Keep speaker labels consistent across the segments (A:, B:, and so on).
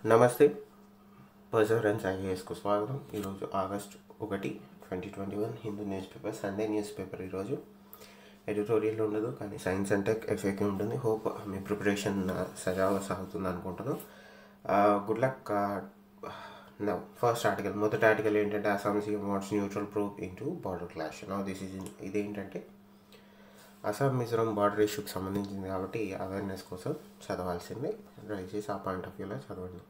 A: నమస్తే పర్సవరెన్స్ ఐఏఎస్కు స్వాగతం ఈరోజు ఆగస్ట్ ఒకటి twenty twenty one Hindu newspaper Sunday newspaper ఈరోజు ఎడిటోరియల్ ఉండదు కానీ సైన్స్ అండ్ టెక్ ఎఫెక్ట్ ఉంటుంది హోప్ మీ ప్రిపరేషన్ సజావుగా సాగుతుంది అనుకుంటున్నాను good luck no first article మొదటి ఆర్టికల్ ఏంటంటే Assam CM wants neutral proof into border clash no this is ఇదేంటంటే అస్సాం మిజోరం బార్డర్ ఇష్యూకి సంబంధించింది కాబట్టి అవేర్నెస్ కోసం చదవాల్సింది దయచేసి ఆ పాయింట్ ఆఫ్ వ్యూలో చదవండి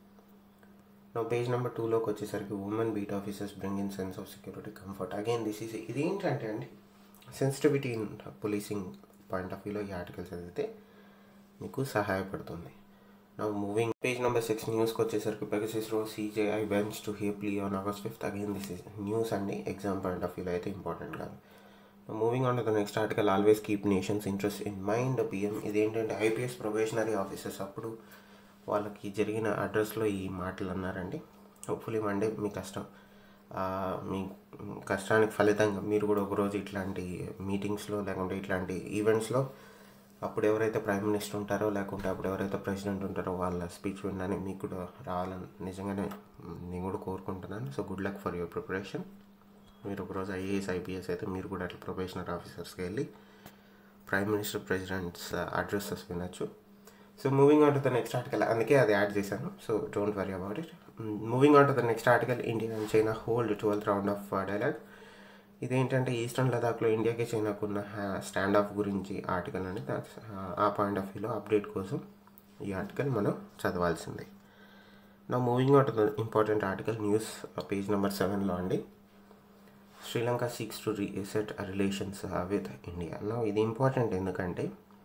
A: నా పేజ్ నెంబర్ టూలోకి వచ్చేసరికి women beat officers bring in sense of security comfort again this is ఇది ఏంటంటే అండి sensitivity in policing point of వ్యూలో ఈ ఆర్టికల్ చదివితే మీకు సహాయపడుతుంది నా మూవింగ్ పేజ్ నెంబర్ సిక్స్ న్యూస్కి వచ్చేసరికి Pegasus row CJI bench to hear plea on August fifth again this is news అండి ఎగ్జామ్ పాయింట్ ఆఫ్ వ్యూలో అయితే ఇంపార్టెంట్ కాదు moving on to the next article always keep nation's interest in mind PM ఇదేంటంటే IPS probationary officers అప్పుడు వాళ్ళకి జరిగిన అడ్రస్లో ఈ మాటలు అన్నారండి హోప్ఫుల్లీ మండే మీ కష్టం మీ కష్టానికి ఫలితంగా మీరు కూడా ఒకరోజు ఇట్లాంటి మీటింగ్స్లో లేకుంటే ఇట్లాంటి ఈవెంట్స్లో అప్పుడు ఎవరైతే ప్రైమ్ మినిస్టర్ ఉంటారో లేకుంటే అప్పుడు ఎవరైతే ప్రెసిడెంట్ ఉంటారో వాళ్ళ స్పీచ్ వినడానికి మీకు కూడా రావాలని నిజంగానే నేను కూడా కోరుకుంటున్నాను so good luck for your preparation మీరు ఒకరోజు ఐఏఎస్ ఐపీఎస్ అయితే మీరు కూడా అట్లా ప్రొఫెషనల్ ఆఫీసర్స్కి వెళ్ళి ప్రైమ్ మినిస్టర్ ప్రెసిడెంట్స్ అడ్రస్సెస్ వినొచ్చు so moving on to the next article అందుకే అది యాడ్ చేశాను so don't worry about it moving on to the next article India and China hold twelfth round of dialogue ఇదేంటంటే eastern లదాఖ్లో ఇండియాకి చైనాకు ఉన్న stand of గురించి ఆర్టికల్ అని ఆ పాయింట్ ఆఫ్ వ్యూలో అప్డేట్ కోసం ఈ ఆర్టికల్ మనం చదవాల్సిందే నా moving on to the important article news page number సెవెన్లో అండి Sri Lanka seeks to reset relations with India నా ఇది ఇంపార్టెంట్ ఎందుకంటే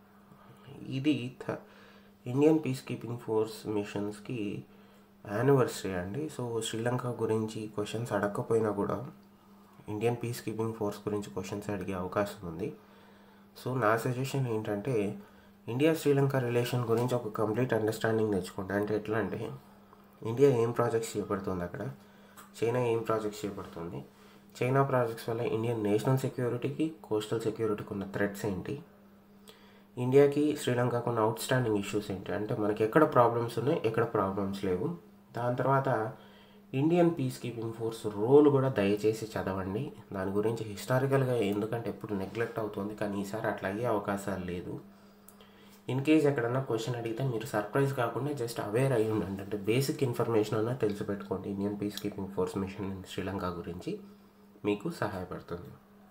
A: ఇది ఇండియన్ పీస్ కీపింగ్ ఫోర్స్ మిషన్స్కి యానివర్సరీ అండి సో శ్రీలంక గురించి క్వశ్చన్స్ అడగకపోయినా కూడా ఇండియన్ పీస్ కీపింగ్ ఫోర్స్ గురించి క్వశ్చన్స్ అడిగే అవకాశం ఉంది సో నా సజెషన్ ఏంటంటే ఇండియా శ్రీలంక రిలేషన్ గురించి ఒక కంప్లీట్ అండర్స్టాండింగ్ తెచ్చుకోండి అంటే ఎట్లా అంటే ఇండియా ఏం ప్రాజెక్ట్స్ చేపడుతుంది అక్కడ చైనా ఏం ప్రాజెక్ట్స్ చేపడుతుంది చైనా ప్రాజెక్ట్స్ వల్ల ఇండియన్ నేషనల్ సెక్యూరిటీకి కోస్టల్ సెక్యూరిటీకి ఉన్న థ్రెట్స్ ఏంటి ఇండియాకి శ్రీలంకకు ఉన్న అవుట్ స్టాండింగ్ ఇష్యూస్ ఏంటి అంటే మనకి ఎక్కడ ప్రాబ్లమ్స్ ఉన్నాయి ఎక్కడ ప్రాబ్లమ్స్ లేవు దాని తర్వాత Indian peacekeeping force role కూడా దయచేసి చదవండి దాని గురించి హిస్టారికల్గా ఎందుకంటే ఎప్పుడు నెగ్లెక్ట్ అవుతుంది కానీ ఈసారి అట్లా అయ్యే అవకాశాలు లేదు ఇన్ కేస్ ఎక్కడన్నా క్వశ్చన్ అడిగితే మీరు సర్ప్రైజ్ కాకుండా జస్ట్ అవేర్ అయ్యి ఉండండి అంటే బేసిక్ ఇన్ఫర్మేషన్ అన్నా తెలిసి పెట్టుకోండి Indian peacekeeping force mission in Sri Lanka గురించి మీకు సహాయపడుతుంది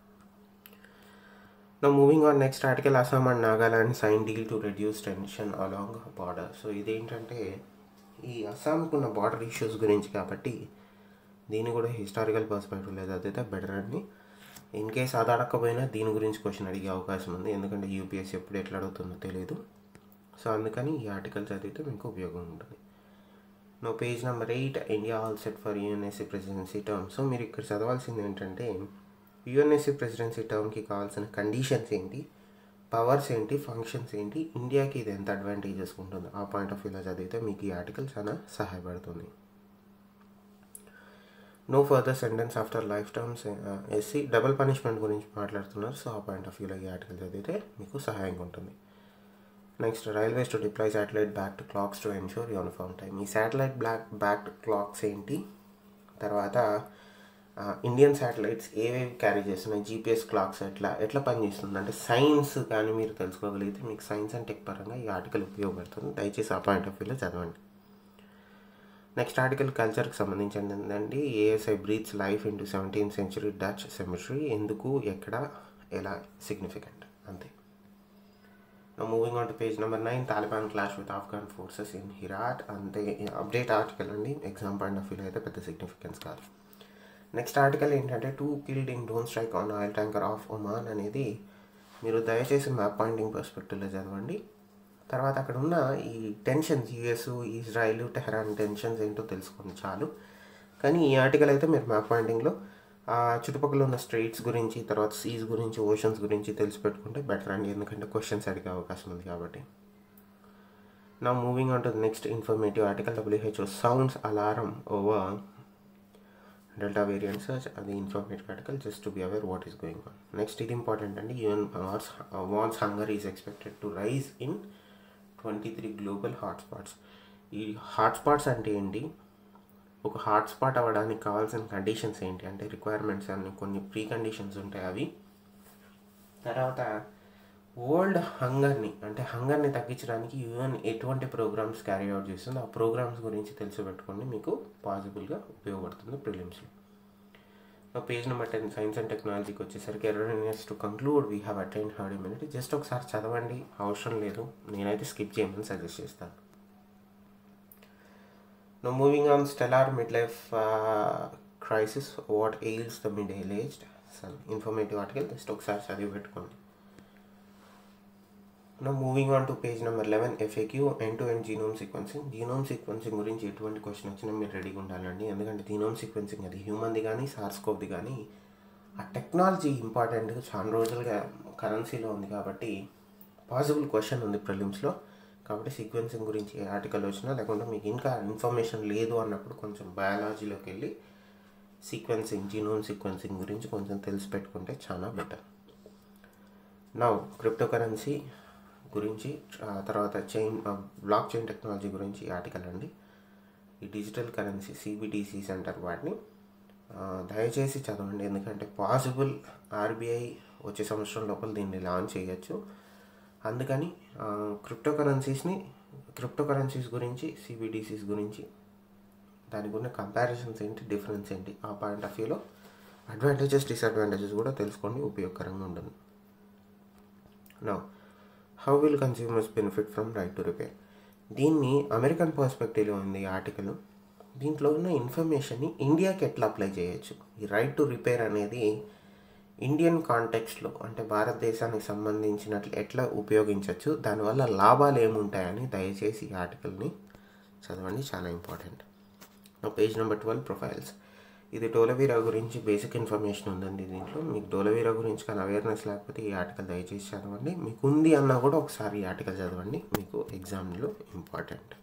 A: నా moving on next article Assam and Nagaland sign deal to reduce tension along border so ఇదేంటంటే ఈ అస్సాంకు ఉన్న బార్డర్ ఇష్యూస్ గురించి కాబట్టి దీన్ని కూడా హిస్టారికల్ పర్స్పెక్టివ్ లేదా అదైతే బెటర్ అని ఇన్ కేస్ అది అడగకపోయినా దీని గురించి క్వశ్చన్ అడిగే అవకాశం ఉంది ఎందుకంటే యూపీఎస్సీ ఎప్పుడు ఎట్లా అడుగుతుందో తెలియదు సో అందుకని ఈ ఆర్టికల్ చదివితే మీకు ఉపయోగం ఉంటుంది no page number eight India all set for UNSC presidency term so మీరు ఇక్కడ చదవాల్సింది ఏంటంటే యుఎన్ఎస్సీ ప్రెసిడెన్సీ టర్మ్కి కావాల్సిన కండిషన్స్ ఏంటి పవర్స్ ఏంటి ఫంక్షన్స్ ఏంటి ఇండియాకి ఇది ఎంత అడ్వాంటేజెస్ ఉంటుందో ఆ పాయింట్ ఆఫ్ వ్యూలో చదివితే మీకు ఈ ఆర్టికల్ చాలా సహాయపడుతుంది no further sentence after life terms SC double punishment గురించి మాట్లాడుతున్నారు సో ఆ పాయింట్ ఆఫ్ వ్యూలో ఈ ఆర్టికల్ చదివితే మీకు సహాయంగా ఉంటుంది next railways to deploy satellite back to clocks to ensure uniform time ఈ శాటిలైట్ బ్లాక్ బ్యాక్ క్లాక్స్ ఏంటి తర్వాత ఇండియన్ శాటిలైట్స్ ఏవేవి క్యారీ చేస్తున్నాయి జీపీఎస్ క్లాక్స్ ఎట్లా ఎట్లా పనిచేస్తుంది అంటే సైన్స్ కానీ మీరు తెలుసుకోగలిగితే మీకు సైన్స్ అండ్ టెక్ పరంగా ఈ ఆర్టికల్ ఉపయోగపడుతుంది దయచేసి ఆ పాయింట్ ఆఫ్ వ్యూలో చదవండి నెక్స్ట్ ఆర్టికల్ కల్చర్కి సంబంధించింది ఏంటంటే ASI breathes life into seventeenth century Dutch cemetery ఎందుకు ఎక్కడ ఎలా సిగ్నిఫికెంట్ అంతే moving on to page number nine Taliban clash with Afghan forces in Herat అంతే అప్డేట్ ఆర్టికల్ అండి ఎగ్జామ్ పాయింట్ ఆఫ్ వ్యూలో అయితే పెద్ద సిగ్నిఫికెన్స్ కాదు నెక్స్ట్ ఆర్టికల్ ఏంటంటే two killed in drone strike on oil tanker off Oman అనేది మీరు దయచేసి మ్యాప్ పాయింటింగ్ పర్స్పెక్టివ్లో చదవండి తర్వాత అక్కడ ఉన్న ఈ tensions US Israel Tehran tensions ఏంటో తెలుసుకోండి చాలు కానీ ఈ ఆర్టికల్ అయితే మీరు మ్యాప్ పాయింటింగ్లో ఆ చుట్టుపక్కల ఉన్న స్ట్రీట్స్ గురించి తర్వాత సీస్ గురించి ఓషన్స్ గురించి తెలిసి పెట్టుకుంటే బెటర్ అండి ఎందుకంటే క్వశ్చన్స్ అడిగే అవకాశం ఉంది కాబట్టి నా moving on to next informative article WHO sounds alarm over delta variant surge అది informative article just to be aware what is going on next ఇది ఇంపార్టెంట్ అండి UN warns warns hunger is expected to rise in twenty three global hotspots ఈ hotspots అంటే ఏంటి ఒక hotspot అవ్వడానికి కావాల్సిన conditions ఏంటి అంటే రిక్వైర్మెంట్స్ అన్ని కొన్ని ప్రీ కండిషన్స్ ఉంటాయి అవి తర్వాత వరల్డ్ హంగర్ని అంటే హంగర్ని తగ్గించడానికి యుఎన్ ఎటువంటి ప్రోగ్రామ్స్ క్యారీ అవుట్ చేస్తుందో ఆ ప్రోగ్రామ్స్ గురించి తెలిసి పెట్టుకోండి మీకు పాసిబుల్గా ఉపయోగపడుతుంది ప్రిలిమ్స్లో page number ten science and టెక్నాలజీకి వచ్చేసరికి erroneous to conclude we have attained herd immunity just ఒకసారి చదవండి అవసరం లేదు నేనైతే స్కిప్ చేయమని సజెస్ట్ చేస్తాను no moving on stellar midlife crisis what ails the mid aged sun informative article just ఒకసారి చదివి పెట్టుకోండి నా moving on to page number eleven FAQ end to end genome sequencing genome sequencing గురించి ఎటువంటి question వచ్చినా మీరు రెడీగా ఉండాలండి ఎందుకంటే జీనోమ్ సీక్వెన్సింగ్ అది హ్యూమన్ది కానీ సార్స్కోప్ది కానీ ఆ టెక్నాలజీ ఇంపార్టెంట్ చాలా రోజులుగా కరెన్సీలో ఉంది కాబట్టి పాసిబుల్ క్వశ్చన్ ఉంది ప్రిలిమ్స్లో కాబట్టి సీక్వెన్సింగ్ గురించి ఏ ఆర్టికల్ వచ్చినా లేకుంటే మీకు ఇంకా ఇన్ఫర్మేషన్ లేదు అన్నప్పుడు కొంచెం బయాలజీలోకి వెళ్ళి సీక్వెన్సింగ్ జీనోమ్ సీక్వెన్సింగ్ గురించి కొంచెం తెలిసి పెట్టుకుంటే చాలా బెటర్ నా క్రిప్టో కరెన్సీ గురించి తర్వాత చైన్ బ్లాక్ చైన్ టెక్నాలజీ గురించి ఆర్టికల్ అండి ఈ డిజిటల్ కరెన్సీ సిబిడిసిస్ అంటారు వాటిని దయచేసి చదవండి ఎందుకంటే పాసిబుల్ ఆర్బీఐ వచ్చే సంవత్సరం లోపల దీన్ని లాంచ్ చేయొచ్చు అందుకని క్రిప్టో కరెన్సీస్ని క్రిప్టో కరెన్సీస్ గురించి సిబిడిసిస్ గురించి దానికి ఉన్న కంపారిజన్స్ ఏంటి డిఫరెన్స్ ఏంటి ఆ పాయింట్ ఆఫ్ వ్యూలో అడ్వాంటేజెస్ డిసడ్వాంటేజెస్ కూడా తెలుసుకోండి ఉపయోగకరంగా ఉంటుంది నా how will consumers benefit from right to repair దీన్ని అమెరికన్ పర్స్పెక్టివ్లో ఉంది ఈ ఆర్టికల్ దీంట్లో ఉన్న ఇన్ఫర్మేషన్ని ఇండియాకి ఎట్లా అప్లై చేయొచ్చు ఈ రైట్ టు రిపేర్ అనేది ఇండియన్ కాంటెక్స్లో అంటే భారతదేశానికి సంబంధించినట్లు ఎట్లా ఉపయోగించవచ్చు దానివల్ల లాభాలు ఏముంటాయని దయచేసి ఈ ఆర్టికల్ని చదవండి చాలా important page number twelve profiles ఇది డోలవీరా గురించి బేసిక్ ఇన్ఫర్మేషన్ ఉందండి దీంట్లో మీకు డోలవీరా గురించి కానీ అవేర్నెస్ లేకపోతే ఈ ఆర్టికల్ దయచేసి చదవండి మీకు ఉంది అన్నా కూడా ఒకసారి ఈ ఆర్టికల్ చదవండి మీకు ఎగ్జామ్లో important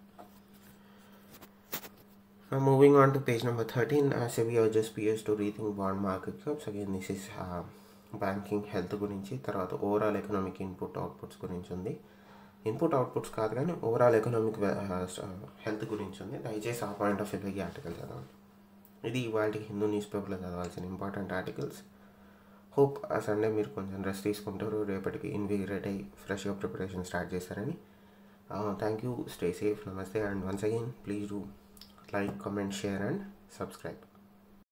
A: moving on to page number thirteen SEBI urges PS to rethink bond market caps again this is banking health గురించి తర్వాత ఓవరాల్ ఎకనామిక్ ఇన్పుట్ అవుట్పుట్స్ గురించి ఉంది ఇన్పుట్ అవుట్పుట్స్ కాదు కానీ ఓవరాల్ ఎకనామిక్ హెల్త్ గురించి ఉంది దయచేసి ఆ పాయింట్ ఆఫ్ వ్యూలో ఈ ఆర్టికల్ చదవండి ఇది ఇవాళ హిందూ న్యూస్ పేపర్లో చదవాల్సిన ఇంపార్టెంట్ ఆర్టికల్స్ హోప్ ఆ సండే మీరు కొంచెం రెస్ట్ తీసుకుంటారు రేపటికి ఇన్విగ్రేట్ అయ్యి ఫ్రెష్గా ప్రిపరేషన్ స్టార్ట్ చేస్తారని thank you stay safe namaste and once again please do like comment share and subscribe